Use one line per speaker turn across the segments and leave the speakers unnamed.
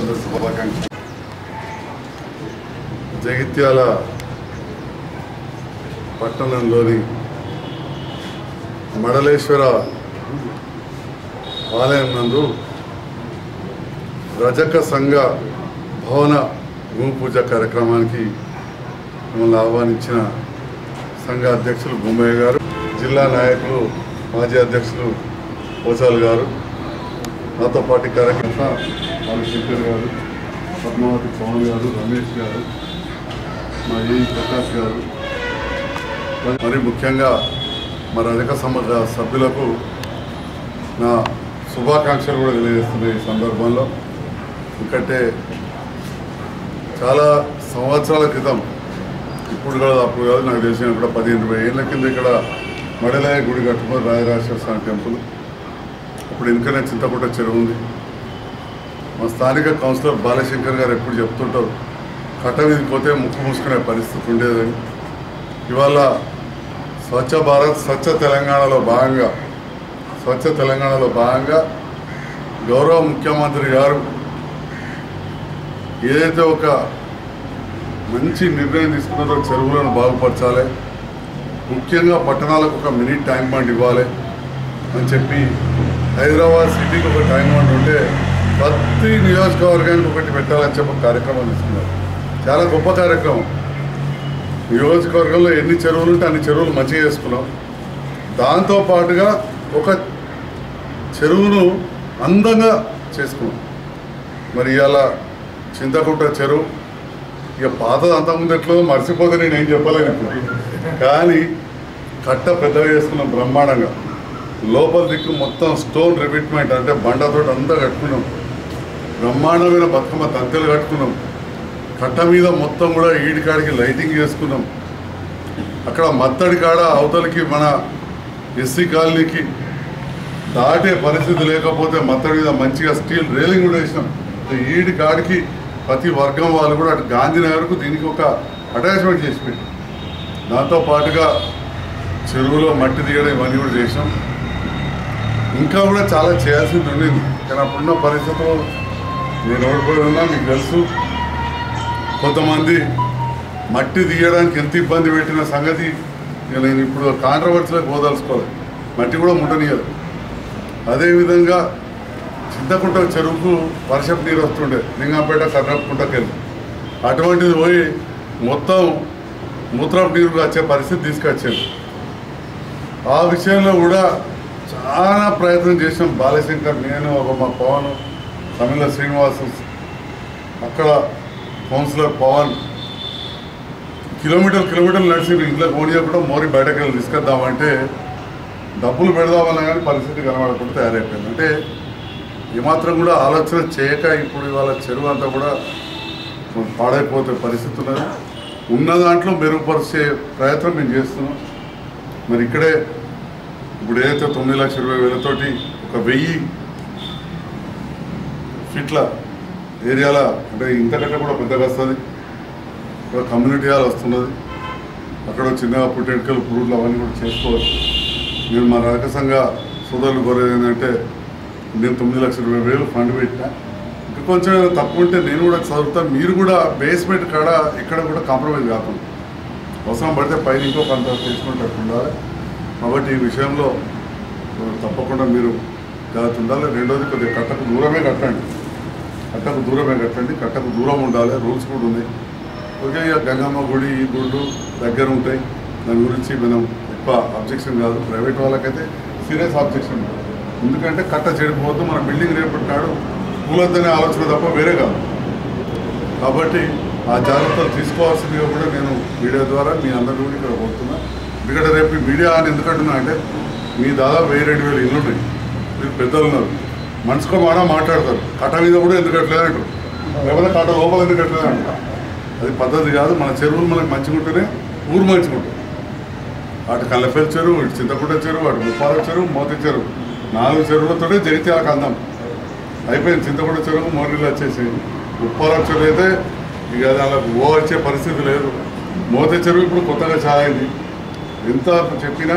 స్వాతంత్ర శుభాకాంక్ష జగిత్యాల పట్టణంలోని మడలేశ్వర ఆలయం నందు రజక సంఘ భవన భూమి పూజ కార్యక్రమానికి మిమ్మల్ని ఆహ్వానించిన సంఘ అధ్యక్షులు గుమ్మయ్య గారు జిల్లా నాయకులు మాజీ అధ్యక్షులు పోచాల్ గారు నాతో పాటు కార్యకర్త బాలశంకర్ గారు పద్మావతి పవన్ గారు రమేష్ గారు మా ఏ ప్రకాష్ గారు మరి ముఖ్యంగా మా రజక సమాజ సభ్యులకు నా శుభాకాంక్షలు కూడా తెలియజేస్తున్నాయి ఈ సందర్భంలో ఎందుకంటే చాలా సంవత్సరాల క్రితం ఇప్పుడు కాదు అప్పుడు కాదు నాకు తెలిసిన కూడా పదిహేను ఇరవై ఏళ్ళ కింద ఇక్కడ మడలయ్య గుడి కట్టుకొని రాజరాజేశ్వర స్వామి టెంపుల్ ఇప్పుడు వెనుకనే చింతకుంట చెరువు ఉంది మా స్థానిక కౌన్సిలర్ బాలశంకర్ గారు ఎప్పుడు చెప్తుంటారు కట్ట మీదకి పోతే ముక్కు మూసుకునే పరిస్థితి ఉండేదని ఇవాళ స్వచ్ఛ భారత్ స్వచ్ఛ తెలంగాణలో భాగంగా స్వచ్ఛ తెలంగాణలో భాగంగా గౌరవ ముఖ్యమంత్రి గారు ఏదైతే ఒక మంచి నిర్ణయం తీసుకున్నారో చెరువులను బాగుపరచాలి ముఖ్యంగా పట్టణాలకు ఒక మినీ ట్యాంక్ బండ్ ఇవ్వాలి అని చెప్పి హైదరాబాద్ సిటీకి ఒక ట్యాంక్ బండ్ ఉంటే ప్రతి నియోజకవర్గానికి ఒకటి పెట్టాలని చెప్పి ఒక కార్యక్రమం తీసుకున్నారు చాలా గొప్ప కార్యక్రమం నియోజకవర్గంలో ఎన్ని చెరువులు ఉంటే అన్ని చెరువులు మంచిగా చేసుకున్నాం దాంతో పాటుగా ఒక చెరువును అందంగా చేసుకున్నాం మరి ఇవాళ చింతకుంట చెరువు ఇక పాతది అంతకుముందు ఎట్లో మర్చిపోతే నేను ఏం చెప్పలేను ఇప్పుడు కానీ కట్ట పెద్దగా చేసుకున్నాం బ్రహ్మాండంగా లోపల దిక్కు మొత్తం స్టోన్ రిపిట్మెంట్ అంటే బండతో అంతా కట్టుకున్నాం బ్రహ్మాండమైన బతుకమ్మ తంతెలు కట్టుకున్నాం కట్ట మీద మొత్తం కూడా ఈడికాడికి లైటింగ్ చేసుకున్నాం అక్కడ మత్తడి కాడ అవతలికి మన ఎస్సీ కాలనీకి దాటే పరిస్థితి లేకపోతే మత్తడి మీద మంచిగా స్టీల్ రైలింగ్ కూడా వేసినాం ఈడి కాడికి ప్రతి వర్గం వాళ్ళు కూడా అటు గాంధీనగర్కు దీనికి ఒక అటాచ్మెంట్ చేసి పెట్టి దాంతో పాటుగా చెరువులో మట్టి తీయడం ఇవన్నీ కూడా చేసాం ఇంకా కూడా చాలా చేయాల్సింది ఉండింది కానీ అప్పుడున్న పరిస్థితులు నేను ఓడిపోయి ఉన్నా మీకు తెలుసు కొంతమంది మట్టి తీయడానికి ఎంత ఇబ్బంది పెట్టిన సంగతి ఇక నేను ఇప్పుడు కాంట్రవర్సీలోకి పోదలుచుకోలేదు మట్టి కూడా ముట్టనియదు అదేవిధంగా చింతకుంట చెరువుకు వర్షపు నీరు వస్తుండే లింగంపేట కర్రకుంటకి వెళ్ళి అటువంటిది పోయి మొత్తం మూత్రపు నీరు వచ్చే పరిస్థితి తీసుకొచ్చింది ఆ విషయంలో కూడా చాలా ప్రయత్నం చేసాం బాలశంకర్ నేను ఒక మా పవన్ తమిళ శ్రీనివాసు అక్కడ కౌన్సిలర్ పవన్ కిలోమీటర్ కిలోమీటర్లు నడిచి ఇంట్లో కూడా మోరి బయటకు వెళ్ళి తీసుకొద్దామంటే డబ్బులు పెడదామన్నా కానీ పరిస్థితి కనబడకుండా తయారైపోయింది అంటే ఏమాత్రం కూడా ఆలోచన చేయక ఇప్పుడు ఇవాళ చెరువు అంతా కూడా పాడైపోతే పరిస్థితి ఉన్నది ఉన్న దాంట్లో మెరుగుపరిచే ప్రయత్నం మేము చేస్తున్నాం మరి ఇక్కడే ఇప్పుడు ఏదైతే తొమ్మిది లక్షల ఇరవై వేలతోటి ఒక వెయ్యి ఫీట్ల ఏరియాల అంటే ఇంతకంటే కూడా పెద్దగా వస్తుంది ఒక కమ్యూనిటీ హాల్ వస్తున్నది అక్కడ చిన్నగా పుట్టెంటుకలు పురుగులు అవన్నీ కూడా చేసుకోవచ్చు నేను మా రక సంఘ సోదరులు కోరేది ఏంటంటే నేను తొమ్మిది లక్షల ఇరవై వేలు ఫండ్ పెట్టినా ఇంకా కొంచెం ఏమైనా తక్కువ ఉంటే నేను కూడా చదువుతాను మీరు కూడా బేస్మెంట్ కాడ ఇక్కడ కూడా కాంప్రమైజ్ కాకుండా అవసరం పడితే పైన ఇంకో కొంత తీసుకునేటట్టు ఉండాలి కాబట్టి ఈ విషయంలో ఆ, తప్పకుండా మీరు జాగ్రత్త ఉండాలి రెండోది కొద్దిగా కట్టకు దూరమే కట్టండి కట్టకు దూరమే కట్టండి కట్టకు దూరం ఉండాలి రూల్స్ కూడా ఉన్నాయి ఓకే ఇక గంగమ్మ గుడి ఈ గుళ్ళు దగ్గర ఉంటాయి దాని గురించి మనం ఎక్కువ అబ్జెక్షన్ కాదు ప్రైవేట్ వాళ్ళకైతే సీరియస్ అబ్జెక్షన్ ఎందుకంటే కట్ట చెడిపోవద్దు మన బిల్డింగ్ రేపటి నాడు కూలొద్దనే ఆలోచన తప్ప వేరే కాదు కాబట్టి ఆ జాగ్రత్తలు తీసుకోవాల్సిందిగా కూడా నేను మీడియా ద్వారా మీ అందరూ కూడా ఇక్కడ కోరుతున్నా ఎందుకంటే రేపు ఈ మీడియా అని ఎందుకంటున్నా అంటే మీ దాదాపు వెయ్యి రెండు వేలు ఇల్లు ఉన్నాయి మీరు పెద్దలు ఉన్నారు మనసుకో మాట మాట్లాడతారు కట్ట మీద కూడా ఎందుకు కట్టలేదు అంటారు లేకపోతే కట్ట లోపల ఎందుకు కట్టలేదు అంటారు అది పద్ధతి కాదు మన చెరువులు మనకు మంచిగా ఉంటేనే ఊరు మంచిగా ఉంటుంది అటు కల్లపల్లి చెరువు ఇటు చింతకుంట చెరువు అటు ముప్పాల చెరువు మోతి చెరువు నాలుగు చెరువులతోనే జగిత్యాలకు అందం అయిపోయింది చింతకుంట చెరువు మోరీలు వచ్చేసి ఉప్పాల చెరువు అయితే ఇక దానికి ఓ వచ్చే పరిస్థితి లేదు మోతి చెరువు ఇప్పుడు కొత్తగా చాలా అయింది ఎంత చెప్పినా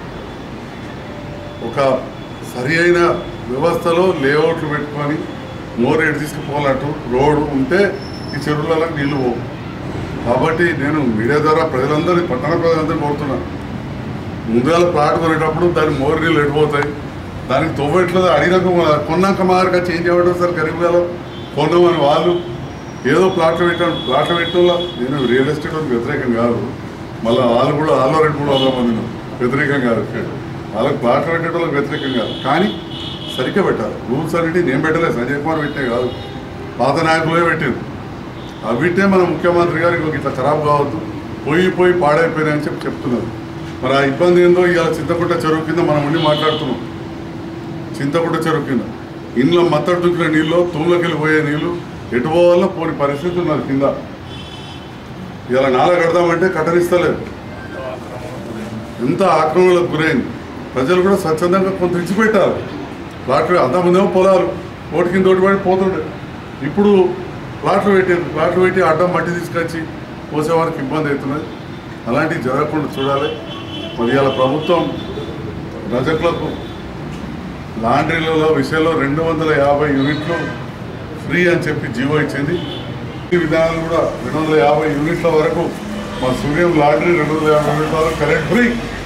ఒక సరి అయిన వ్యవస్థలో లేఅవుట్లు పెట్టుకొని మోరు ఎటు తీసుకుపోవాలంటూ రోడ్డు ఉంటే ఈ చెరువులలో నీళ్లు పోవు కాబట్టి నేను మీడియా ద్వారా ప్రజలందరినీ పట్టణ ప్రజలందరినీ కోరుతున్నాను ముందుగా ప్లాట్ కొనేటప్పుడు దాని మోరు నీళ్ళు ఎడిపోతాయి దానికి తోబెట్లేదు అడిగినాక మా- కొన్నాక మార్గా చేంజ్ అవ్వడం సార్ గరీబ్గాలో కొన్నామని వాళ్ళు ఏదో ప్లాట్లు పెట్టాను ప్లాట్లు పెట్టడంలో నేను రియల్ ఎస్టేట్ వాళ్ళకి వ్యతిరేకం కాదు మళ్ళీ వాళ్ళు కూడా వాళ్ళు రెండు మూడు వందల మంది ఉన్నారు. వ్యతిరేకం కాదు వాళ్ళకి ప్లాట్లు పెట్టడం వ్యతిరేకం కాదు కానీ సరిగ్గా పెట్టాలి రూల్స్ అన్నిటి నేను పెట్టలేదు సంజయ్ కుమార్ పెట్టే కాదు పాత నాయకులే పెట్టారు అవిటే మన ముఖ్యమంత్రి గారు ఇంకొక ఇట్లా ఖరాబ్ కావద్దు పోయి పోయి పాడైపోయినాయని చెప్పి చెప్తున్నారు మరి ఆ ఇబ్బంది ఏందో ఇవాళ చింతకుంట చెరువు కింద మనం ఉండి మాట్లాడుతున్నాం చింతకుంట చెరువు కింద ఇంట్లో మత్తడి దుక్కిన నీళ్ళు తూములోకి వెళ్ళిపోయే నీళ్ళు ఎటు పోవాలో పోని పరిస్థితి ఉన్నది కింద ఇలా నాల కడదామంటే కట్టరిస్తలేదు ఎంత ఆక్రమణలకు గురైంది ప్రజలు కూడా స్వచ్ఛందంగా కొంత ఇచ్చిపెట్టారు ప్లాట్లు అంతకుముందేమో పొలాలు ఓటి కింద ఓటి పడి పోతుండే ఇప్పుడు ప్లాట్లు పెట్టారు ప్లాట్లు పెట్టి అడ్డం మట్టి తీసుకొచ్చి పోసేవారికి ఇబ్బంది అవుతున్నది అలాంటివి జరగకుండా చూడాలి మరి ఇలా ప్రభుత్వం రజకులకు లాండ్రీలలో విషయంలో రెండు వందల యాభై యూనిట్లు ఫ్రీ అని చెప్పి జీవో ఇచ్చింది ఈ విధానాలు కూడా రెండు వందల యాభై యూనిట్ల వరకు మా సూర్యం లాండ్రీ రెండు వందల యాభై యూనిట్ల వరకు కరెంట్ ఫ్రీ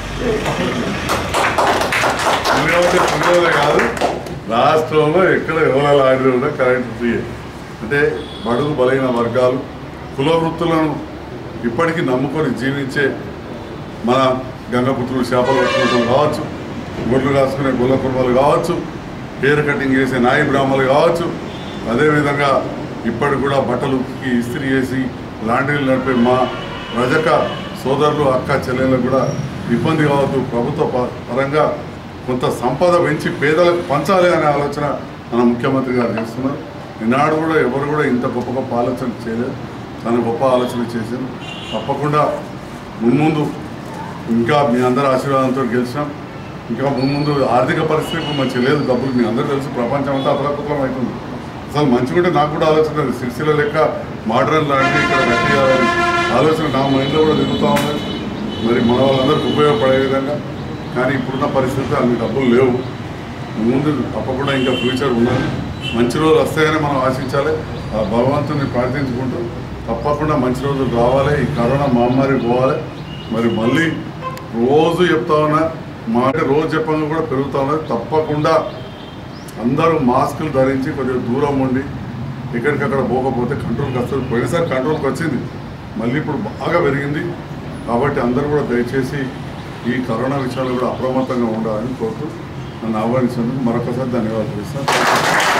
సూర్యవతి సూర్యోదయ కాదు రాష్ట్రంలో ఎక్కడ ఎవరి లాండ్రీ కూడా కరెంట్ ఫ్రీ అంటే బడుగు బలైన వర్గాలు కుల వృత్తులను ఇప్పటికీ నమ్ముకొని జీవించే మన గంగపుత్రులు చేపలు పట్టుకుంటారు కావచ్చు గొడ్లు కాసుకునే గొల్ల కుర్మలు కావచ్చు హెయిర్ కటింగ్ చేసే నాయి బ్రాహ్మలు కావచ్చు అదేవిధంగా ఇప్పటికి కూడా బట్టలుకి ఇస్త్రీ చేసి లాండ్రీలు నడిపే మా రజక సోదరులు అక్క చెల్లెళ్ళకు కూడా ఇబ్బంది కావద్దు ప్రభుత్వ ప- పరంగా కొంత సంపద పెంచి పేదలకు పంచాలి అనే ఆలోచన మన ముఖ్యమంత్రి గారు చేస్తున్నారు ఈనాడు కూడా ఎవరు కూడా ఇంత గొప్ప గొప్ప ఆలోచన చేయలేదు తన గొప్ప ఆలోచన చేసింది తప్పకుండా మున్ముందు ఇంకా మీ అందరి ఆశీర్వాదంతో గెలిచినాం ఇంకా ముందు ఆర్థిక పరిస్థితి ఇప్పుడు మంచి లేదు డబ్బులు మీ అందరూ తెలుసు ప్రపంచం అంతా అతలకుతలం అవుతుంది అసలు మంచిగా ఉంటే నాకు కూడా ఆలోచన లేదు సిరిసిల్ల లెక్క మోడర్న్ లాంటి ఇక్కడ కట్టియాలని ఆలోచన నా మైండ్లో కూడా తిరుగుతూ ఉంది మరి మన వాళ్ళందరికీ ఉపయోగపడే విధంగా కానీ ఇప్పుడున్న పరిస్థితి అన్ని డబ్బులు లేవు ముందు తప్పకుండా ఇంకా ఫ్యూచర్ ఉన్నది మంచి రోజులు వస్తాయని మనం ఆశించాలి ఆ భగవంతుని ప్రార్థించుకుంటూ తప్పకుండా మంచి రోజులు రావాలి ఈ కరోనా మహమ్మారి పోవాలి మరి మళ్ళీ రోజు చెప్తా ఉన్నా మాట రోజు చెప్పంగా కూడా పెరుగుతా ఉన్నది తప్పకుండా అందరూ మాస్కులు ధరించి కొద్దిగా దూరం ఉండి ఎక్కడికక్కడ పోకపోతే కంట్రోల్కి వస్తుంది పోయినసారి కంట్రోల్కి వచ్చింది మళ్ళీ ఇప్పుడు బాగా పెరిగింది కాబట్టి అందరూ కూడా దయచేసి ఈ కరోనా విషయాలు కూడా అప్రమత్తంగా ఉండాలని కోరుతూ నన్ను ఆహ్వానించినందుకు మరొకసారి ధన్యవాదాలు ఇస్తాను